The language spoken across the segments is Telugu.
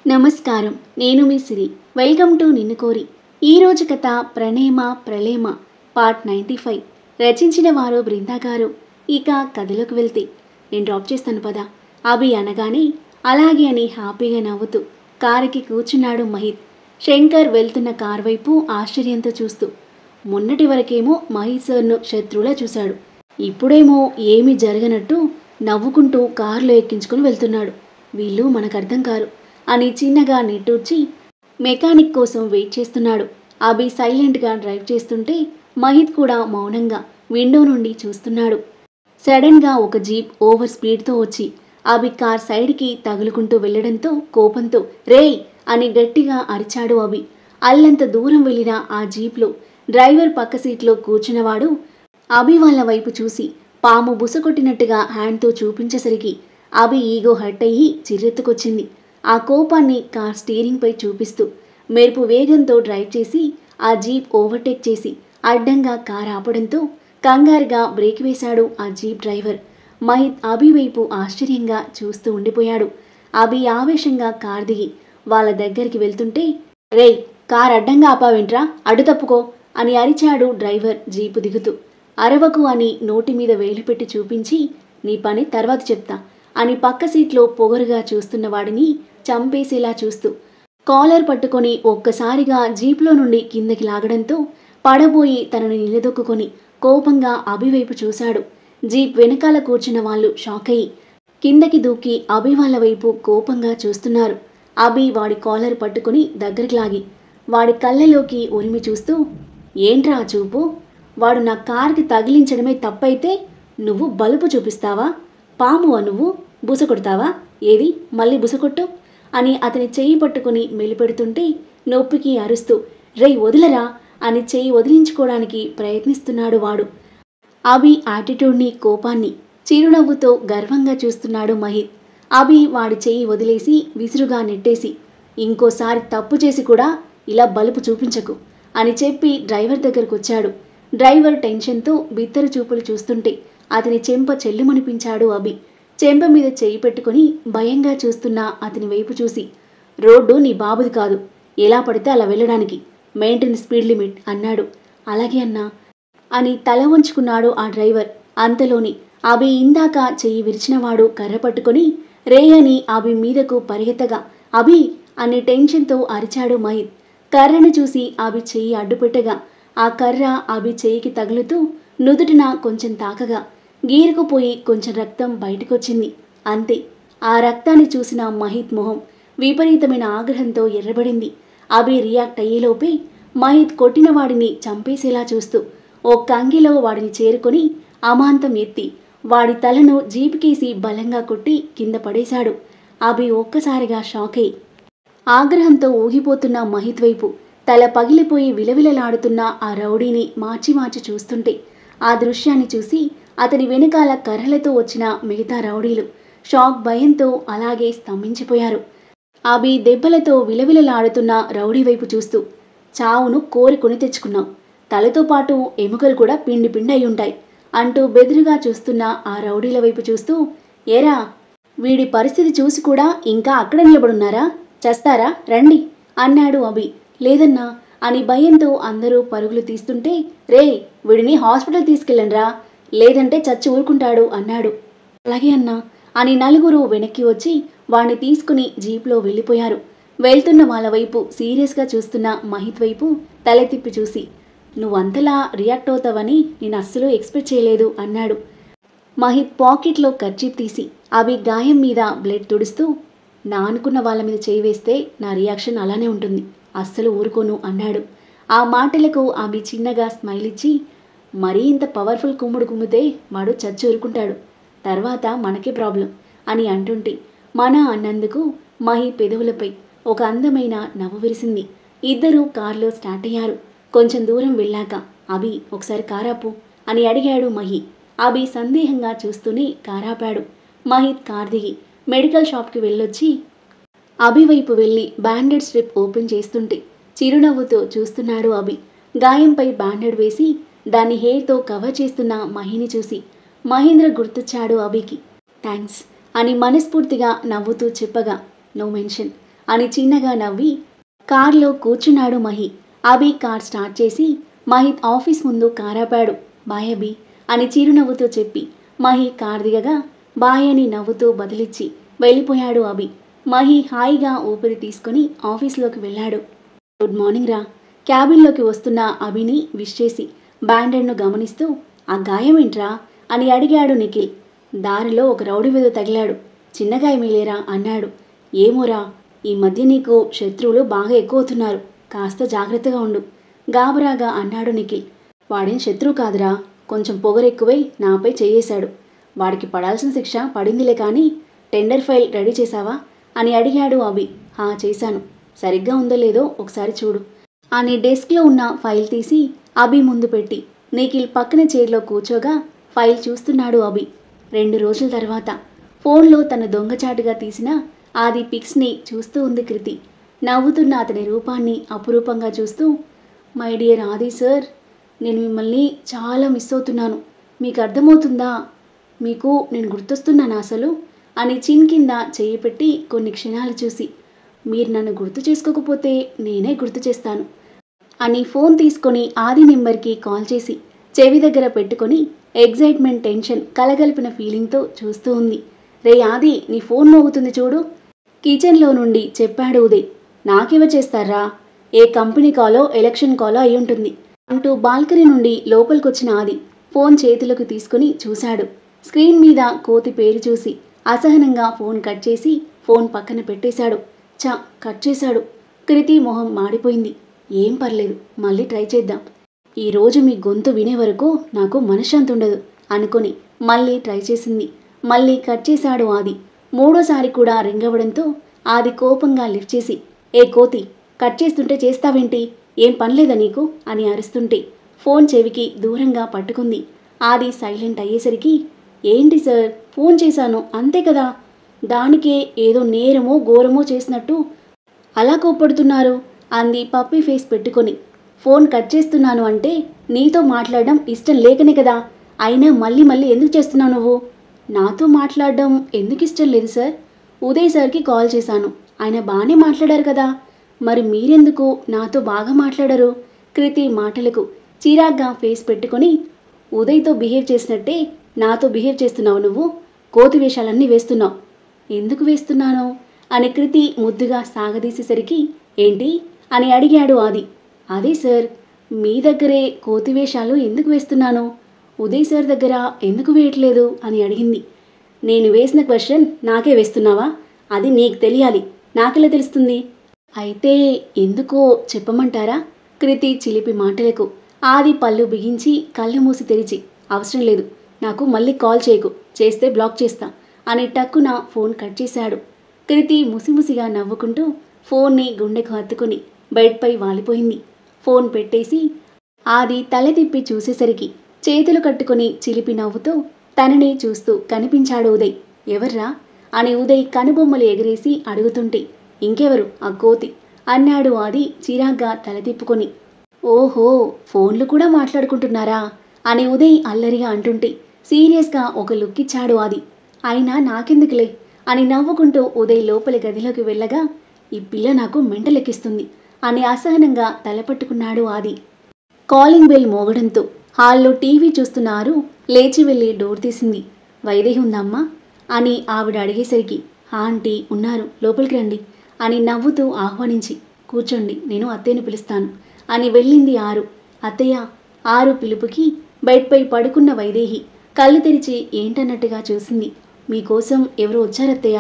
నమస్కారం నేను మీ సిరి వెల్కమ్ టు నిన్ను కోరి ఈరోజు కథ ప్రణేమ ప్రళేమ పార్ట్ నైంటీ ఫైవ్ రచించిన వారు బృందా గారు ఇక కథలోకి వెళ్తే నేను డ్రాప్ చేస్తాను పదా అభి అనగానే అలాగే అని హ్యాపీగా నవ్వుతూ కారుకి కూర్చున్నాడు మహిత్ శంకర్ వెళ్తున్న కార్ వైపు ఆశ్చర్యంతో చూస్తూ మొన్నటి వరకేమో మహిత్ సార్ను శత్రువులా చూశాడు ఇప్పుడేమో ఏమీ జరగనట్టు నవ్వుకుంటూ కారులో ఎక్కించుకుని వెళ్తున్నాడు వీళ్ళు మనకు అర్థం కారు అని చిన్నగా నిట్టూర్చి మెకానిక్ కోసం వెయిట్ చేస్తున్నాడు అభి సైలెంట్గా డ్రైవ్ చేస్తుంటే మహిత్ కూడా మౌనంగా విండో నుండి చూస్తున్నాడు సడన్గా ఒక జీప్ ఓవర్ స్పీడ్తో వచ్చి అభి కార్ సైడ్కి తగులుకుంటూ వెళ్ళడంతో కోపంతో రేయ్ అని గట్టిగా అరిచాడు అభి అల్లంత దూరం వెళ్ళిన ఆ జీప్లో డ్రైవర్ పక్క సీట్లో కూర్చున్నవాడు అభి వాళ్ళ వైపు చూసి పాము బుసకొట్టినట్టుగా హ్యాండ్తో చూపించేసరికి అభి ఈగో హర్ట్ అయ్యి చిర్రెత్తుకొచ్చింది ఆ కోపాన్ని కార్ స్టీరింగ్పై చూపిస్తూ మెరుపు వేగంతో డ్రైవ్ చేసి ఆ జీప్ ఓవర్టేక్ చేసి అడ్డంగా కార్ ఆపడంతో కంగారుగా బ్రేక్ వేశాడు ఆ జీప్ డ్రైవర్ మహిత్ అభి వైపు ఆశ్చర్యంగా చూస్తూ ఉండిపోయాడు అభి ఆవేశంగా కార్ దిగి వాళ్ళ దగ్గరికి వెళ్తుంటే రేయ్ కార్ అడ్డంగా ఆపావేంట్రా అడ్డు తప్పుకో అని అరిచాడు డ్రైవర్ జీపు దిగుతూ అరవకు అని నోటి మీద వేలు పెట్టి చూపించి నీ పని తర్వాత చెప్తా అని పక్క సీట్లో పొగరుగా చూస్తున్న వాడిని చంపేసేలా చూస్తూ కాలర్ పట్టుకొని ఒక్కసారిగా జీప్లో నుండి కిందకి లాగడంతో పడబోయి తనను నిలదొక్కుకొని కోపంగా అభి వైపు చూశాడు జీప్ వెనకాల కూర్చున్న వాళ్ళు షాక్ అయ్యి కిందకి దూకి అభి వాళ్ళ వైపు కోపంగా చూస్తున్నారు అభి వాడి కాలర్ పట్టుకొని దగ్గరికి లాగి వాడి కళ్ళలోకి ఉరిమి చూస్తూ ఏంట్రా ఆ చూపు వాడు నా కార్కి తగిలించడమే తప్పైతే నువ్వు బలుపు చూపిస్తావా పామువా నువ్వు బుస కొడతావా ఏది మళ్ళీ బుసకొట్టు అని అతని చెయ్యి పట్టుకుని మెలిపెడుతుంటే నొప్పికి అరుస్తూ రేయ్ వదిలరా అని చెయ్యి వదిలించుకోవడానికి ప్రయత్నిస్తున్నాడు వాడు అభి యాటిట్యూడ్ని కోపాన్ని చిరునవ్వుతో గర్వంగా చూస్తున్నాడు మహిత్ అభి వాడి చెయ్యి వదిలేసి విసురుగా నెట్టేసి ఇంకోసారి తప్పు చేసి కూడా ఇలా బలుపు చూపించకు అని చెప్పి డ్రైవర్ దగ్గరకు వచ్చాడు డ్రైవర్ టెన్షన్తో బిత్తరు చూపులు చూస్తుంటే అతని చెంప చెల్లుమనిపించాడు అభి చెంప మీద చెయ్యి పెట్టుకుని భయంగా చూస్తున్న అతని వైపు చూసి రోడ్డు నీ బాబుది కాదు ఎలా పడితే అలా వెళ్ళడానికి మెయింటైన్ స్పీడ్ లిమిట్ అన్నాడు అలాగే అన్నా అని తల వంచుకున్నాడు ఆ డ్రైవర్ అంతలోని అభి ఇందాక చెయ్యి విరిచినవాడు కర్ర పట్టుకొని రే అని అభి మీదకు పరిగెత్తగా అభి అని టెన్షన్తో అరిచాడు మహిత్ కర్రను చూసి అభి చెయ్యి అడ్డుపెట్టగా ఆ కర్ర అభి చెయ్యికి తగులుతూ నుదుటిన కొంచెం తాకగా గీరుకుపోయి కొంచెం రక్తం బయటకొచ్చింది అంతే ఆ రక్తాన్ని చూసిన మహిత్ మొహం విపరీతమైన ఆగ్రహంతో ఎర్రబడింది అభి రియాక్ట్ అయ్యేలోపే మహిత్ కొట్టిన వాడిని చంపేసేలా చూస్తూ ఓ కంగిలో వాడిని చేరుకొని అమాంతం ఎత్తి వాడి తలను జీపుకేసి బలంగా కొట్టి కింద పడేశాడు అభి ఒక్కసారిగా షాక్ అయి ఆగ్రహంతో ఊగిపోతున్న మహిత్ వైపు తల పగిలిపోయి విలవిలలాడుతున్న ఆ రౌడీని మార్చి మార్చి చూస్తుంటే ఆ దృశ్యాన్ని చూసి అతని వెనకాల కర్రలతో వచ్చిన మిగతా రౌడీలు షాక్ భయంతో అలాగే స్తంభించిపోయారు అభి దెబ్బలతో విలవిలలాడుతున్న రౌడీ వైపు చూస్తూ చావును కోరి కొని తెచ్చుకున్నాం తలతో పాటు ఎముకలు కూడా పిండి పిండి అయి ఉంటాయి అంటూ బెదురుగా చూస్తున్న ఆ రౌడీల వైపు చూస్తూ ఏరా వీడి పరిస్థితి చూసి కూడా ఇంకా అక్కడ నిలబడున్నారా చేస్తారా రండి అన్నాడు అభి లేదన్నా అని భయంతో అందరూ పరుగులు తీస్తుంటే రే వీడిని హాస్పిటల్ తీసుకెళ్ళండ్రా లేదంటే చచ్చి ఊరుకుంటాడు అన్నాడు అలాగే అన్నా అని నలుగురు వెనక్కి వచ్చి వాణ్ణి తీసుకుని జీప్లో వెళ్ళిపోయారు వెళ్తున్న వాళ్ళ వైపు సీరియస్గా చూస్తున్న మహిత్ వైపు తల తిప్పి చూసి నువ్వంతలా రియాక్ట్ అవుతావని నేను అస్సలు ఎక్స్పెక్ట్ చేయలేదు అన్నాడు మహిత్ పాకెట్లో కర్చీప్ తీసి అవి గాయం మీద బ్లడ్ తుడుస్తూ నా అనుకున్న వాళ్ళ మీద చేయి వేస్తే నా రియాక్షన్ అలానే ఉంటుంది అస్సలు ఊరుకోను అన్నాడు ఆ మాటలకు ఆమె చిన్నగా స్మైల్ ఇచ్చి మరీ ఇంత పవర్ఫుల్ కుమ్ముడు కుమ్మితే వాడు చచ్చి ఊరుకుంటాడు తర్వాత మనకే ప్రాబ్లం అని అంటుంటే మన అన్నందుకు మహి పెదవులపై ఒక అందమైన నవ్వు విరిసింది ఇద్దరూ కారులో స్టార్ట్ అయ్యారు కొంచెం దూరం వెళ్ళాక అభి ఒకసారి కారాపు అని అడిగాడు మహి అభి సందేహంగా చూస్తూనే కారాపాడు మహిత్ కార్ దిగి మెడికల్ షాప్కి వెళ్ళొచ్చి అభి వైపు వెళ్ళి బ్యాండెడ్ స్ట్రిప్ ఓపెన్ చేస్తుంటే చిరునవ్వుతో చూస్తున్నాడు అభి గాయంపై బ్యాండెడ్ వేసి దాన్ని హెయిర్తో కవర్ చేస్తున్న మహిని చూసి మహేంద్ర గుర్తొచ్చాడు అభికి థ్యాంక్స్ అని మనస్ఫూర్తిగా నవ్వుతూ చెప్పగా నో మెన్షన్ అని చిన్నగా నవ్వి కార్లో కూర్చున్నాడు మహి అభి కార్ స్టార్ట్ చేసి మహిత్ ఆఫీస్ ముందు కారాపాడు బాయ్ అభి అని చిరునవ్వుతో చెప్పి మహి కార్ దిగగా బాయ్ అని నవ్వుతూ బదిలిచ్చి వెళ్ళిపోయాడు అభి మహి హాయిగా ఊపిరి తీసుకుని ఆఫీస్లోకి వెళ్ళాడు గుడ్ మార్నింగ్ రా క్యాబిన్లోకి వస్తున్న అభిని విష్ చేసి బ్యాండెడ్ను గమనిస్తూ ఆ గాయం ఏంట్రా అని అడిగాడు నిఖిల్ దారిలో ఒక రౌడీ మీద తగిలాడు చిన్న గాయమేలేరా అన్నాడు ఏమోరా ఈ మధ్య నీకు శత్రువులు బాగా ఎక్కువ అవుతున్నారు కాస్త జాగ్రత్తగా ఉండు గాబరాగా అన్నాడు నిఖిల్ వాడేం శత్రువు కాదురా కొంచెం పొగరెక్కువై నాపై చేయేశాడు వాడికి పడాల్సిన శిక్ష పడిందిలే కానీ టెండర్ ఫైల్ రెడీ చేశావా అని అడిగాడు అభి హా చేశాను సరిగ్గా ఉందో లేదో ఒకసారి చూడు అని డెస్క్లో ఉన్న ఫైల్ తీసి అభి ముందు పెట్టి నిఖిల్ పక్కన చైర్లో కూర్చోగా ఫైల్ చూస్తున్నాడు అభి రెండు రోజుల తర్వాత ఫోన్లో తన దొంగచాటుగా తీసిన ఆది పిక్స్ని చూస్తూ ఉంది కృతి నవ్వుతున్న అతని రూపాన్ని అపురూపంగా చూస్తూ మై డియర్ ఆది సార్ నేను మిమ్మల్ని చాలా మిస్ అవుతున్నాను మీకు అర్థమవుతుందా మీకు నేను గుర్తొస్తున్నాను అసలు అని చిన్ కింద చేయి పెట్టి కొన్ని క్షణాలు చూసి మీరు నన్ను గుర్తు చేసుకోకపోతే నేనే గుర్తు చేస్తాను అని ఫోన్ తీసుకొని ఆది నెంబర్కి కాల్ చేసి చెవి దగ్గర పెట్టుకొని ఎగ్జైట్మెంట్ టెన్షన్ కలగలిపిన ఫీలింగ్తో చూస్తూ ఉంది రే ఆది నీ ఫోన్ మోగుతుంది చూడు కిచెన్లో నుండి చెప్పాడు ఉదయ్ నాకెవ చేస్తారా ఏ కంపెనీ కాలో ఎలక్షన్ కాలో అయి ఉంటుంది అంటూ బాల్కనీ నుండి లోపలికొచ్చిన ఆది ఫోన్ చేతిలోకి తీసుకుని చూశాడు స్క్రీన్ మీద కోతి పేరు చూసి అసహనంగా ఫోన్ కట్ చేసి ఫోన్ పక్కన పెట్టేశాడు చా కట్ చేశాడు కృతి మొహం మాడిపోయింది ఏం పర్లేదు మళ్ళీ ట్రై చేద్దాం ఈ రోజు మీ గొంతు వినే వరకు నాకు మనశ్శాంతి ఉండదు అనుకొని మళ్ళీ ట్రై చేసింది మళ్ళీ కట్ చేశాడు ఆది మూడోసారి కూడా రింగ్ అవ్వడంతో ఆది కోపంగా లిఫ్ట్ చేసి ఏ కోతి కట్ చేస్తుంటే చేస్తావేంటి ఏం పనిలేదా నీకు అని అరుస్తుంటే ఫోన్ చెవికి దూరంగా పట్టుకుంది ఆది సైలెంట్ అయ్యేసరికి ఏంటి సార్ ఫోన్ చేశాను అంతే కదా దానికే ఏదో నేరమో ఘోరమో చేసినట్టు అలా కోప్పడుతున్నారు అంది పప్పి ఫేస్ పెట్టుకొని ఫోన్ కట్ చేస్తున్నాను అంటే నీతో మాట్లాడడం ఇష్టం లేకనే కదా అయినా మళ్ళీ మళ్ళీ ఎందుకు చేస్తున్నావు నువ్వు నాతో మాట్లాడడం ఎందుకు ఇష్టం లేదు సార్ ఉదయ్ సార్కి కాల్ చేశాను ఆయన బాగానే మాట్లాడారు కదా మరి మీరెందుకు నాతో బాగా మాట్లాడరు కృతి మాటలకు చిరాగ్గా ఫేస్ పెట్టుకొని ఉదయ్తో బిహేవ్ చేసినట్టే నాతో బిహేవ్ చేస్తున్నావు నువ్వు కోతి వేషాలన్నీ వేస్తున్నావు ఎందుకు వేస్తున్నాను అని కృతి ముద్దుగా సాగదీసేసరికి ఏంటి అని అడిగాడు ఆది అదే సార్ మీ దగ్గరే కోతి వేషాలు ఎందుకు వేస్తున్నాను ఉదయ్ సార్ దగ్గర ఎందుకు వేయట్లేదు అని అడిగింది నేను వేసిన క్వశ్చన్ నాకే వేస్తున్నావా అది నీకు తెలియాలి నాకెలా తెలుస్తుంది అయితే ఎందుకో చెప్పమంటారా కృతి చిలిపి మాటలకు ఆది పళ్ళు బిగించి కళ్ళు మూసి తెరిచి అవసరం లేదు నాకు మళ్ళీ కాల్ చేయకు చేస్తే బ్లాక్ చేస్తా అని టక్కున ఫోన్ కట్ చేశాడు కృతి ముసిముసిగా నవ్వుకుంటూ ఫోన్ని గుండెకు హత్తుకుని బెడ్పై వాలిపోయింది ఫోన్ పెట్టేసి ఆది తల తిప్పి చూసేసరికి చేతులు కట్టుకుని చిలిపి నవ్వుతూ తనని చూస్తూ కనిపించాడు ఉదయ్ ఎవర్రా అని ఉదయ్ కనుబొమ్మలు ఎగిరేసి అడుగుతుంటే ఇంకెవరు ఆ కోతి అన్నాడు ఆది చిరాగ్గా తల తిప్పుకొని ఓహో ఫోన్లు కూడా మాట్లాడుకుంటున్నారా అని ఉదయ్ అల్లరిగా అంటుంటే సీరియస్గా ఒక లుక్ ఇచ్చాడు ఆది అయినా నాకెందుకులే అని నవ్వుకుంటూ ఉదయ్ లోపలి గదిలోకి వెళ్ళగా ఈ పిల్ల నాకు మెంటలెక్కిస్తుంది అని అసహనంగా తలపట్టుకున్నాడు ఆది కాలింగ్ బెల్ మోగడంతో హాల్లో టీవీ చూస్తున్నారు లేచి వెళ్ళి డోర్ తీసింది వైదేహి ఉందమ్మా అని ఆవిడ అడిగేసరికి "హా, ఆంటీ ఉన్నారు లోపలికి రండి అని నవ్వుతూ ఆహ్వానించి కూర్చోండి నేను అత్తయ్యను పిలుస్తాను అని వెళ్ళింది ఆరు అత్తయ్య ఆరు పిలుపుకి బెడ్పై పడుకున్న వైదేహి కళ్ళు తెరిచి ఏంటన్నట్టుగా చూసింది మీకోసం ఎవరు వచ్చారత్తయ్య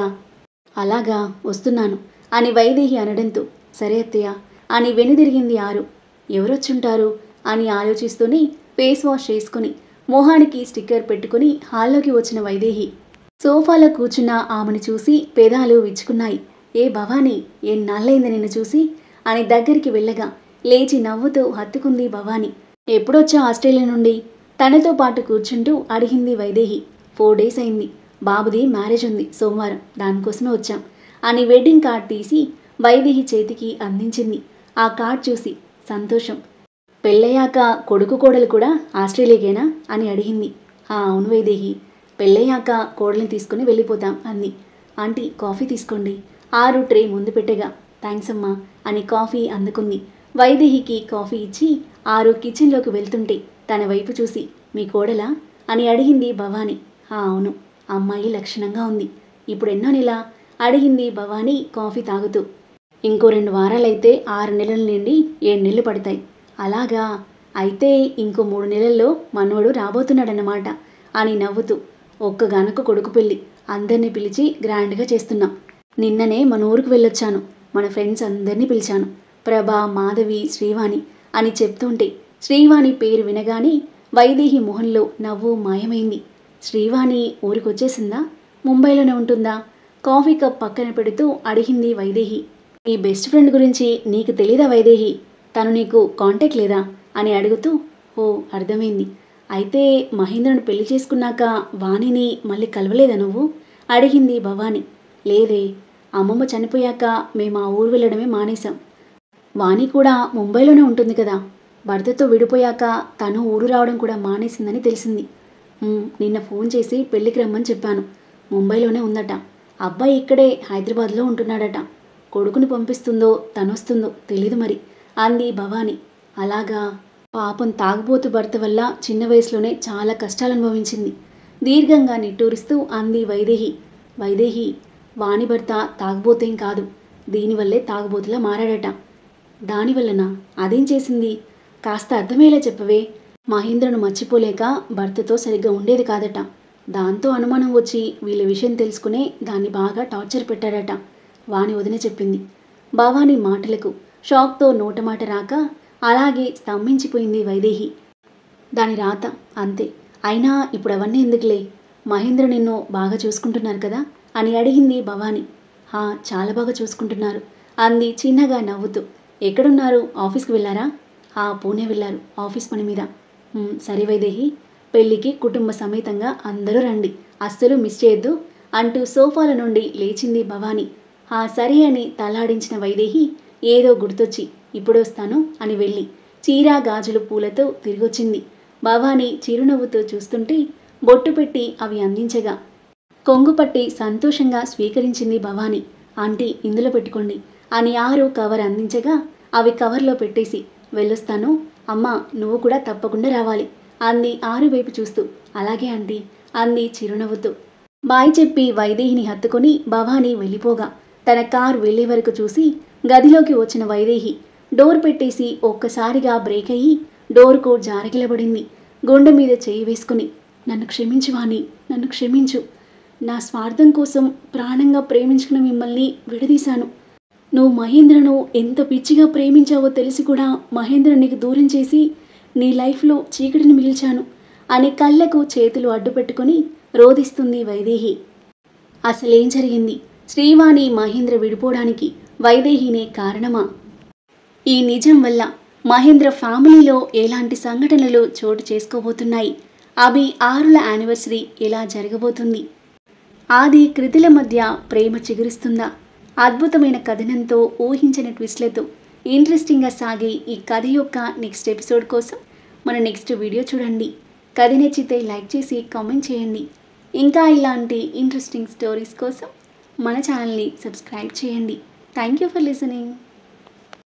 అలాగా వస్తున్నాను అని వైదేహి అనడంతో సరే అత్తయ్య అని వెనుదిరిగింది ఆరు ఎవరొచ్చుంటారు అని ఆలోచిస్తూనే ఫేస్ వాష్ చేసుకుని మొహానికి స్టిక్కర్ పెట్టుకుని హాల్లోకి వచ్చిన వైదేహి సోఫాలో కూర్చున్న ఆమెను చూసి పెదాలు విచ్చుకున్నాయి ఏ భవానీ ఏ నల్లైంది నిన్ను చూసి అని దగ్గరికి వెళ్ళగా లేచి నవ్వుతూ హత్తుకుంది భవానీ ఎప్పుడొచ్చా ఆస్ట్రేలియా నుండి తనతో పాటు కూర్చుంటూ అడిగింది వైదేహి ఫోర్ డేస్ అయింది బాబుది మ్యారేజ్ ఉంది సోమవారం దానికోసమే వచ్చాం అని వెడ్డింగ్ కార్డ్ తీసి వైదేహి చేతికి అందించింది ఆ కార్డ్ చూసి సంతోషం పెళ్ళయ్యాక కొడుకు కోడలు కూడా ఆస్ట్రేలియాకేనా అని అడిగింది "ఆ, అవును వైదేహి పెళ్ళయ్యాక కోడల్ని తీసుకుని వెళ్ళిపోతాం అంది ఆంటీ కాఫీ తీసుకోండి ఆరు ట్రే ముందు పెట్టగా థ్యాంక్స్ అమ్మా అని కాఫీ అందుకుంది వైదేహికి కాఫీ ఇచ్చి ఆరు కిచెన్లోకి వెళ్తుంటే తన వైపు చూసి మీ కోడలా అని అడిగింది భవానీ "ఆ, అవును అమ్మాయి లక్షణంగా ఉంది ఇప్పుడు ఎన్నో నెల అడిగింది భవానీ కాఫీ తాగుతూ ఇంకో రెండు వారాలైతే ఆరు నెలల నుండి ఏడు నెలలు పడతాయి అలాగా అయితే ఇంకో మూడు నెలల్లో మనవడు రాబోతున్నాడన్నమాట అని నవ్వుతూ ఒక్కగానొక్క కొడుకు పెళ్ళి అందరినీ పిలిచి గ్రాండ్గా చేస్తున్నాం నిన్ననే మన ఊరికి వెళ్ళొచ్చాను మన ఫ్రెండ్స్ అందరినీ పిలిచాను ప్రభా మాధవి శ్రీవాణి అని చెప్తుంటే శ్రీవాణి పేరు వినగానే వైదేహి మొహంలో నవ్వు మాయమైంది శ్రీవాణి ఊరికొచ్చేసిందా ముంబైలోనే ఉంటుందా కాఫీ కప్ పక్కన పెడుతూ అడిగింది వైదేహి నీ బెస్ట్ ఫ్రెండ్ గురించి నీకు తెలీదా వైదేహి తను నీకు కాంటాక్ట్ లేదా అని అడుగుతూ ఓ అర్థమైంది అయితే మహేంద్రను పెళ్లి చేసుకున్నాక వాణిని మళ్ళీ కలవలేదా నువ్వు అడిగింది భవాని లేదే అమ్మమ్మ చనిపోయాక మేము ఆ ఊరు వెళ్ళడమే మానేశాం వాణి కూడా ముంబైలోనే ఉంటుంది కదా భర్తతో విడిపోయాక తను ఊరు రావడం కూడా మానేసిందని తెలిసింది "ఉమ్, నిన్న ఫోన్ చేసి పెళ్ళికి రమ్మని చెప్పాను ముంబైలోనే ఉందట అబ్బాయి ఇక్కడే హైదరాబాద్లో ఉంటున్నాడట కొడుకుని పంపిస్తుందో తనొస్తుందో తెలీదు మరి అంది భవాని అలాగా పాపం తాగుబోతు భర్త వల్ల చిన్న వయసులోనే చాలా కష్టాలు అనుభవించింది దీర్ఘంగా నిట్టూరిస్తూ అంది వైదేహి వైదేహి వాణి భర్త తాగుబోతేం కాదు దీనివల్లే తాగుబోతులా మారాడట దానివల్లనా అదేం చేసింది కాస్త అర్థమయ్యేలా చెప్పవే మహేంద్రను మర్చిపోలేక భర్తతో సరిగ్గా ఉండేది కాదట దాంతో అనుమానం వచ్చి వీళ్ళ విషయం తెలుసుకునే దాన్ని బాగా టార్చర్ పెట్టాడట వాణి వదిన చెప్పింది భవాని మాటలకు షాక్తో నోటమాట రాక అలాగే స్తంభించిపోయింది వైదేహి దాని రాత అంతే అయినా ఇప్పుడు అవన్నీ ఎందుకులే మహేంద్ర నిన్ను బాగా చూసుకుంటున్నారు కదా అని అడిగింది భవాని హా చాలా బాగా చూసుకుంటున్నారు అంది చిన్నగా నవ్వుతూ ఎక్కడున్నారు ఆఫీస్కి వెళ్ళారా ఆ పూణే వెళ్ళారు ఆఫీస్ పని మీద "ఉమ్, సరే వైదేహి పెళ్ళికి కుటుంబ సమేతంగా అందరూ రండి అస్సలు మిస్ చేయొద్దు అంటూ సోఫాల నుండి లేచింది భవాని ఆ సరే అని తలాడించిన వైదేహి ఏదో గుర్తొచ్చి ఇప్పుడొస్తాను అని వెళ్ళి చీర గాజులు పూలతో తిరిగొచ్చింది భవాని చిరునవ్వుతో చూస్తుంటే బొట్టు పెట్టి అవి అందించగా కొంగుపట్టి సంతోషంగా స్వీకరించింది భవాని ఆంటీ ఇందులో పెట్టుకోండి అని ఆరు కవర్ అందించగా అవి కవర్లో పెట్టేసి వెళ్ళొస్తాను అమ్మా నువ్వు కూడా తప్పకుండా రావాలి అంది ఆరు వైపు చూస్తూ అలాగే ఆంటీ అంది చిరునవ్వుతూ బాయ్ చెప్పి వైదేహిని హత్తుకొని భవాని వెళ్ళిపోగా తన కారు వెళ్ళే వరకు చూసి గదిలోకి వచ్చిన వైదేహి డోర్ పెట్టేసి ఒక్కసారిగా బ్రేక్ అయ్యి డోర్కు జారగిలబడింది గుండె మీద చేయి వేసుకుని నన్ను క్షమించు వాణి నన్ను క్షమించు నా స్వార్థం కోసం ప్రాణంగా ప్రేమించుకున్న మిమ్మల్ని విడదీశాను నువ్వు మహేంద్రను ఎంత పిచ్చిగా ప్రేమించావో తెలిసి కూడా మహేంద్ర నీకు దూరం చేసి నీ లైఫ్లో చీకటిని మిగిల్చాను అని కళ్ళకు చేతులు అడ్డుపెట్టుకొని రోదిస్తుంది వైదేహి అసలేం జరిగింది శ్రీవాణి మహేంద్ర విడిపోవడానికి వైదేహినే కారణమా ఈ నిజం వల్ల మహేంద్ర ఫ్యామిలీలో ఎలాంటి సంఘటనలు చోటు చేసుకోబోతున్నాయి అవి ఆరుల యానివర్సరీ ఎలా జరగబోతుంది ఆది కృతుల మధ్య ప్రేమ చిగురిస్తుందా అద్భుతమైన కథనంతో ఊహించిన ట్విస్ట్లతో ఇంట్రెస్టింగ్గా సాగే ఈ కథ యొక్క నెక్స్ట్ ఎపిసోడ్ కోసం మన నెక్స్ట్ వీడియో చూడండి కథ నచ్చితే లైక్ చేసి కామెంట్ చేయండి ఇంకా ఇలాంటి ఇంట్రెస్టింగ్ స్టోరీస్ కోసం మన ఛానల్ని సబ్స్క్రైబ్ చేయండి థ్యాంక్ యూ ఫర్ లిసనింగ్